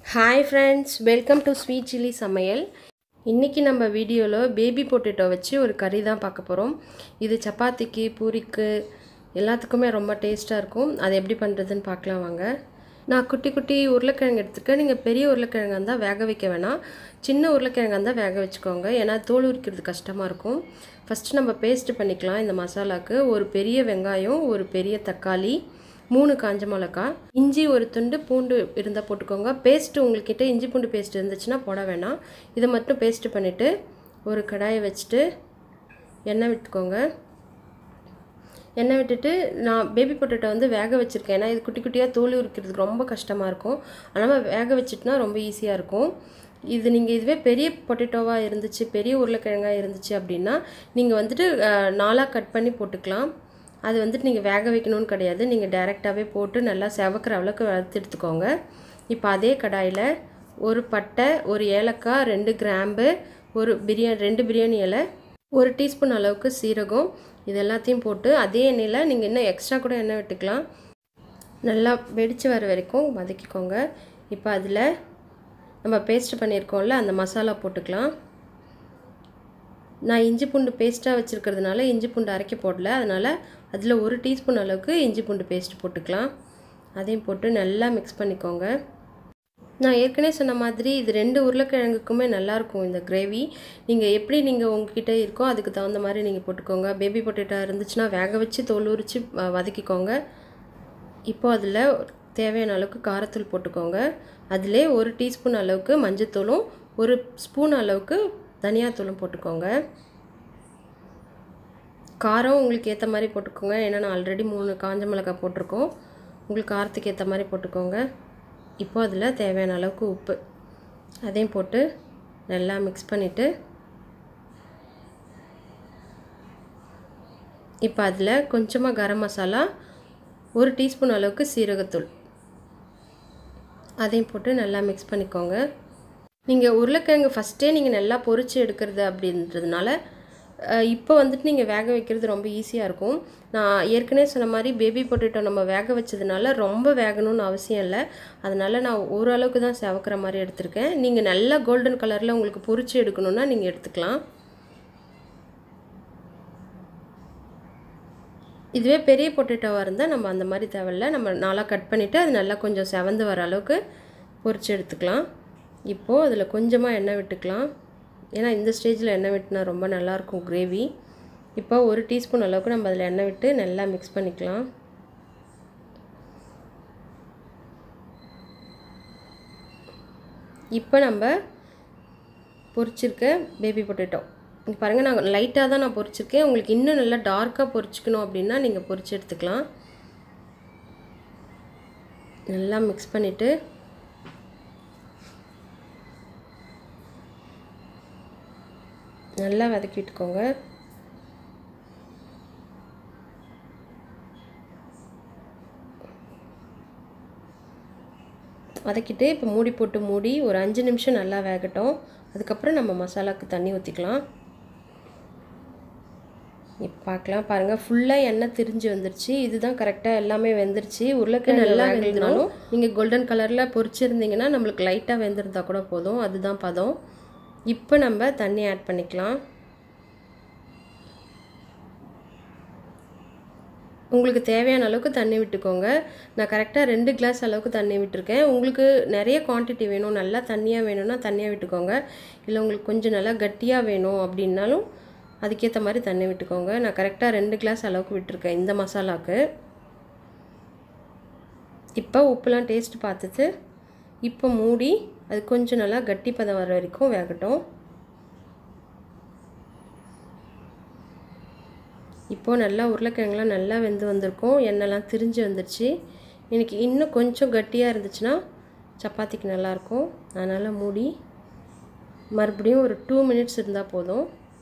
hi friends welcome to sweet chilli சமையல் இன்றைக்கி நம்ம வீடியோவில் பேபி பொட்டேட்டோ வச்சு ஒரு கறி தான் பார்க்க போகிறோம் இது சப்பாத்திக்கு பூரிக்கு எல்லாத்துக்குமே ரொம்ப டேஸ்ட்டாக இருக்கும் அது எப்படி பண்ணுறதுன்னு பார்க்கலாம் வாங்க நான் குட்டி குட்டி உருளைக்கிழங்கு எடுத்துருக்கேன் நீங்கள் பெரிய உருளைக்கிழங்கு இருந்தால் வேக வைக்க வேணாம் சின்ன உருளைக்கிழங்கு இருந்தால் வேக வச்சுக்கோங்க ஏன்னா தோல் உரிக்கிறது கஷ்டமாக இருக்கும் ஃபஸ்ட்டு நம்ம பேஸ்ட் பண்ணிக்கலாம் இந்த மசாலாவுக்கு ஒரு பெரிய வெங்காயம் ஒரு பெரிய தக்காளி மூணு காஞ்ச மிளகா இஞ்சி ஒரு துண்டு பூண்டு இருந்தால் போட்டுக்கோங்க பேஸ்ட்டு உங்கள்கிட்ட இஞ்சி பூண்டு பேஸ்ட் இருந்துச்சுன்னா போட வேணாம் இதை மட்டும் பேஸ்ட்டு பண்ணிவிட்டு ஒரு கடாயை வச்சுட்டு எண்ணெய் விட்டுக்கோங்க எண்ணெய் விட்டுட்டு நான் பேபி பொட்டேட்டோ வந்து வேக வச்சுருக்கேன் ஏன்னா இது குட்டி குட்டியாக தோல் உரிக்கிறதுக்கு ரொம்ப கஷ்டமாக இருக்கும் அதனால் வேக வச்சுட்டுனா ரொம்ப ஈஸியாக இருக்கும் இது நீங்கள் இதுவே பெரிய பொட்டேட்டோவாக இருந்துச்சு பெரிய உருளைக்கிழங்காக இருந்துச்சு அப்படின்னா நீங்கள் வந்துட்டு நாலாக கட் பண்ணி போட்டுக்கலாம் அது வந்துட்டு நீங்கள் வேக வைக்கணும்னு கிடையாது நீங்கள் டைரெக்டாகவே போட்டு நல்லா செவக்கிற அளவுக்கு வறுத்து எடுத்துக்கோங்க இப்போ அதே கடாயில் ஒரு பட்டை ஒரு ஏலக்காய் ரெண்டு கிராம்பு ஒரு பிரியாணி ரெண்டு பிரியாணி இலை ஒரு டீஸ்பூன் அளவுக்கு சீரகம் இது எல்லாத்தையும் போட்டு அதே எண்ணெயில் நீங்கள் இன்னும் எக்ஸ்ட்ரா கூட எண்ணெய் விட்டுக்கலாம் நல்லா வெடித்து வர வரைக்கும் வதக்கிக்கோங்க இப்போ அதில் நம்ம பேஸ்ட் பண்ணியிருக்கோம்ல அந்த மசாலா போட்டுக்கலாம் நான் இஞ்சி பூண்டு பேஸ்ட்டாக வச்சுருக்கிறதுனால இஞ்சி பூண்டு அரைக்க போடல அதனால் அதில் ஒரு டீஸ்பூன் அளவுக்கு இஞ்சி பூண்டு பேஸ்ட் போட்டுக்கலாம் அதையும் போட்டு நல்லா மிக்ஸ் பண்ணிக்கோங்க நான் ஏற்கனவே சொன்ன மாதிரி இது ரெண்டு உருளைக்கிழங்குக்குமே நல்லாயிருக்கும் இந்த கிரேவி நீங்கள் எப்படி நீங்கள் உங்ககிட்ட இருக்கோ அதுக்கு தகுந்த மாதிரி நீங்கள் போட்டுக்கோங்க பேபி பொட்டேட்டோ இருந்துச்சுன்னா வேக வச்சு தோல் உரித்து வதக்கிக்கோங்க இப்போ அதில் தேவையான அளவுக்கு காரத்தூள் போட்டுக்கோங்க அதிலே ஒரு டீஸ்பூன் அளவுக்கு மஞ்சத்தூளும் ஒரு ஸ்பூன் அளவுக்கு தனியாத்தூளும் போட்டுக்கோங்க காரம் உங்களுக்கு ஏற்ற மாதிரி போட்டுக்கோங்க ஏன்னா நான் ஆல்ரெடி மூணு காஞ்ச மிளகாய் போட்டிருக்கோம் உங்களுக்கு காரத்துக்கு ஏற்ற மாதிரி போட்டுக்கோங்க இப்போ அதில் தேவையான அளவுக்கு உப்பு அதையும் போட்டு நல்லா மிக்ஸ் பண்ணிவிட்டு இப்போ அதில் கொஞ்சமாக கரம் மசாலா ஒரு டீஸ்பூன் அளவுக்கு சீரகத்தூள் அதையும் போட்டு நல்லா மிக்ஸ் பண்ணிக்கோங்க நீங்கள் உருளைக்கிழங்கு ஃபஸ்ட்டே நீங்கள் நல்லா பொரித்து எடுக்கிறது அப்படின்றதுனால இப்போ வந்துட்டு நீங்கள் வேக வைக்கிறது ரொம்ப ஈஸியாக இருக்கும் நான் ஏற்கனவே சொன்ன மாதிரி பேபி பொட்டேட்டோ நம்ம வேக வச்சதுனால ரொம்ப வேகணும்னு அவசியம் இல்லை அதனால் நான் ஓரளவுக்கு தான் செவக்கிற மாதிரி எடுத்திருக்கேன் நீங்கள் நல்லா கோல்டன் கலரில் உங்களுக்கு பொரித்து எடுக்கணுன்னா நீங்கள் எடுத்துக்கலாம் இதுவே பெரிய பொட்டேட்டோவாக இருந்தால் நம்ம அந்த மாதிரி தேவையில்ல நம்ம நாளாக கட் பண்ணிவிட்டு அது நல்லா கொஞ்சம் செவந்து வர அளவுக்கு பொரித்து எடுத்துக்கலாம் இப்போது அதில் கொஞ்சமாக எண்ணெய் விட்டுக்கலாம் ஏன்னா இந்த ஸ்டேஜில் எண்ணெய் விட்டுனா ரொம்ப நல்லாயிருக்கும் கிரேவி இப்போ ஒரு டீஸ்பூன் அளவுக்கு நம்ம அதில் எண்ணெய் விட்டு நல்லா மிக்ஸ் பண்ணிக்கலாம் இப்போ நம்ம பொரிச்சிருக்க பேபி பொட்டேட்டோ இங்கே பாருங்கள் நான் லைட்டாக தான் நான் பொரிச்சிருக்கேன் உங்களுக்கு இன்னும் நல்லா டார்க்காக பொரிச்சிக்கணும் அப்படின்னா நீங்கள் பொரிச்சு எடுத்துக்கலாம் நல்லா மிக்ஸ் பண்ணிவிட்டு நல்லா வதக்கி விட்டுக்கோங்க வதக்கிட்டு இப்போ மூடி போட்டு மூடி ஒரு அஞ்சு நிமிஷம் நல்லா வேகட்டும் அதுக்கப்புறம் நம்ம மசாலாவுக்கு தண்ணி ஊற்றிக்கலாம் இப்போ பார்க்கலாம் பாருங்கள் ஃபுல்லாக எண்ணெய் திரிஞ்சு வந்துருச்சு இதுதான் கரெக்டாக எல்லாமே வெந்துருச்சு உருளைக்கிழங்கு நல்லா வெந்தினாலும் நீங்கள் கோல்டன் கலரில் பொரிச்சிருந்தீங்கன்னா நம்மளுக்கு லைட்டாக வெந்திருந்தா கூட போதும் அதுதான் பதம் இப்போ நம்ம தண்ணி ஆட் பண்ணிக்கலாம் உங்களுக்கு தேவையான அளவுக்கு தண்ணி விட்டுக்கோங்க நான் கரெக்டாக ரெண்டு கிளாஸ் அளவுக்கு தண்ணி விட்டுருக்கேன் உங்களுக்கு நிறைய குவான்டிட்டி வேணும் நல்லா தண்ணியாக வேணும்னா தண்ணியாக விட்டுக்கோங்க இல்லை உங்களுக்கு கொஞ்சம் நல்லா கட்டியாக வேணும் அப்படின்னாலும் அதுக்கேற்ற மாதிரி தண்ணி விட்டுக்கோங்க நான் கரெக்டாக ரெண்டு கிளாஸ் அளவுக்கு விட்டுருக்கேன் இந்த மசாலாவுக்கு இப்போ உப்புலாம் டேஸ்ட் பார்த்துட்டு இப்போ மூடி அது கொஞ்சம் நல்லா கட்டி பதம் வர வரைக்கும் வேகட்டும் இப்போது நல்லா உருளைக்கிழங்குலாம் நல்லா வெந்து வந்திருக்கும் எண்ணெய்லாம் திரிஞ்சு வந்துருச்சு எனக்கு இன்னும் கொஞ்சம் கட்டியாக இருந்துச்சுன்னா சப்பாத்திக்கு நல்லாயிருக்கும் அதனால் மூடி மறுபடியும் ஒரு டூ மினிட்ஸ் இருந்தால் போதும்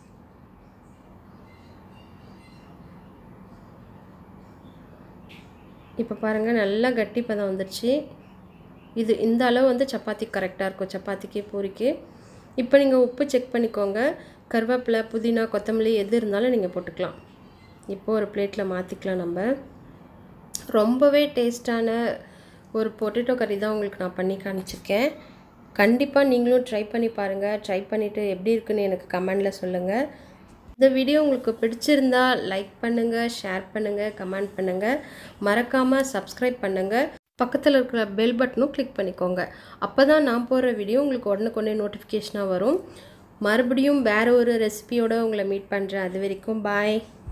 இப்போ பாருங்கள் நல்லா கட்டி பதம் வந்துருச்சு இது இந்த அளவு வந்து சப்பாத்தி கரெக்டாக இருக்கும் சப்பாத்திக்கு பூரிக்கு இப்போ நீங்கள் உப்பு செக் பண்ணிக்கோங்க கருவேப்பிலை புதினா கொத்தமல்லி எது இருந்தாலும் நீங்கள் போட்டுக்கலாம் இப்போது ஒரு பிளேட்டில் மாற்றிக்கலாம் நம்ம ரொம்பவே டேஸ்டான ஒரு பொட்டேட்டோ கறி தான் உங்களுக்கு நான் பண்ணி காமிச்சிருக்கேன் கண்டிப்பாக நீங்களும் ட்ரை பண்ணி பாருங்கள் ட்ரை பண்ணிவிட்டு எப்படி இருக்குன்னு எனக்கு கமெண்டில் சொல்லுங்கள் இந்த வீடியோ உங்களுக்கு பிடிச்சிருந்தா லைக் பண்ணுங்கள் ஷேர் பண்ணுங்கள் கமெண்ட் பண்ணுங்கள் மறக்காமல் சப்ஸ்கிரைப் பண்ணுங்கள் பக்கத்தில் இருக்கிற பெல் பட்டனும் கிளிக் பண்ணிக்கோங்க அப்போ தான் நான் போடுற வீடியோ உங்களுக்கு உடனுக்குடனே நோட்டிஃபிகேஷனாக வரும் மறுபடியும் வேறு ஒரு ரெசிபியோடு உங்களை மீட் பண்ணுறேன் அது வரைக்கும் பாய்